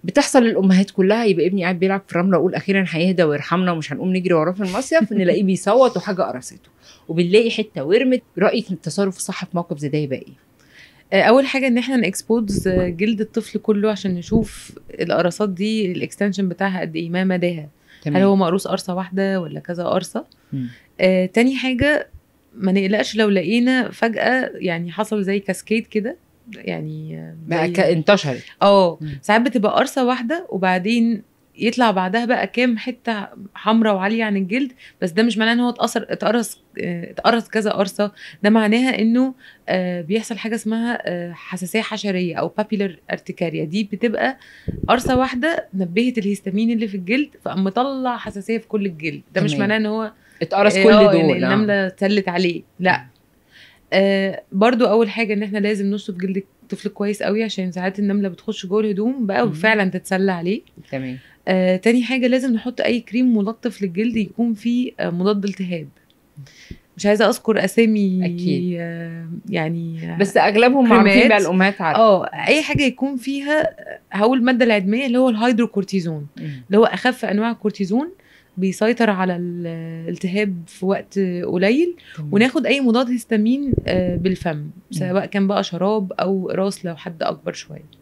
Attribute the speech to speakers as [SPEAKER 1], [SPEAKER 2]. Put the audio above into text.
[SPEAKER 1] بتحصل للامهات كلها يبقى ابني قاعد بيلعب في الرمله اقول اخيرا هيهدى ويرحمنا ومش هنقوم نجري وراه في المصيف نلاقيه بيصوت وحاجه قرصته وبنلاقي حته ورمت رايك إن التصرف الصح في موقف زي ده يبقى ايه؟
[SPEAKER 2] آه، اول حاجه ان احنا نكسبوز جلد الطفل كله عشان نشوف القرصات دي الاكستنشن بتاعها قد ايه ما مداها هل هو مقروص قرصه واحده ولا كذا قرصه
[SPEAKER 1] مم.
[SPEAKER 2] آه تاني حاجه ما نقلقش لو لقينا فجاه يعني حصل زي كاسكيد كده يعني آه،
[SPEAKER 1] بقى
[SPEAKER 2] زي-
[SPEAKER 1] ك- انتشرت
[SPEAKER 2] اه
[SPEAKER 1] مم.
[SPEAKER 2] ساعات بتبقى قرصه واحده وبعدين يطلع بعدها بقى كام حته حمراء وعاليه عن الجلد بس ده مش معناه ان هو اتأثر اتقرص اه، اتقرص كذا قرصه ده معناها انه آه، بيحصل حاجه اسمها آه، حساسيه حشريه او بابيلر ارتكاريا دي بتبقى قرصه واحده نبهت الهستامين اللي في الجلد فقام مطلع حساسيه في كل الجلد ده مش
[SPEAKER 1] تمام.
[SPEAKER 2] معناه ان هو
[SPEAKER 1] اتقرص
[SPEAKER 2] آه،
[SPEAKER 1] كل
[SPEAKER 2] آه،
[SPEAKER 1] دول
[SPEAKER 2] إن
[SPEAKER 1] آه.
[SPEAKER 2] النمله تسلت عليه لا آه برضو اول حاجه ان احنا لازم نشطف جلد الطفل كويس قوي عشان ساعات النمله بتخش جوه الهدوم بقى
[SPEAKER 1] مم.
[SPEAKER 2] وفعلا تتسلى عليه
[SPEAKER 1] تمام
[SPEAKER 2] آه تاني حاجه لازم نحط اي كريم ملطف للجلد يكون فيه آه مضاد التهاب مش عايزه اذكر اسامي
[SPEAKER 1] أكيد.
[SPEAKER 2] آه يعني
[SPEAKER 1] بس اغلبهم
[SPEAKER 2] كريمات.
[SPEAKER 1] معروفين بقى الامهات عارفه
[SPEAKER 2] اه اي حاجه يكون فيها هقول الماده العدميه اللي هو الهيدروكورتيزون
[SPEAKER 1] مم.
[SPEAKER 2] اللي هو اخف انواع الكورتيزون بيسيطر على الالتهاب في وقت قليل
[SPEAKER 1] تمام.
[SPEAKER 2] وناخد اي مضاد هستامين آه، بالفم سواء كان بقى شراب او قراص لو حد اكبر شويه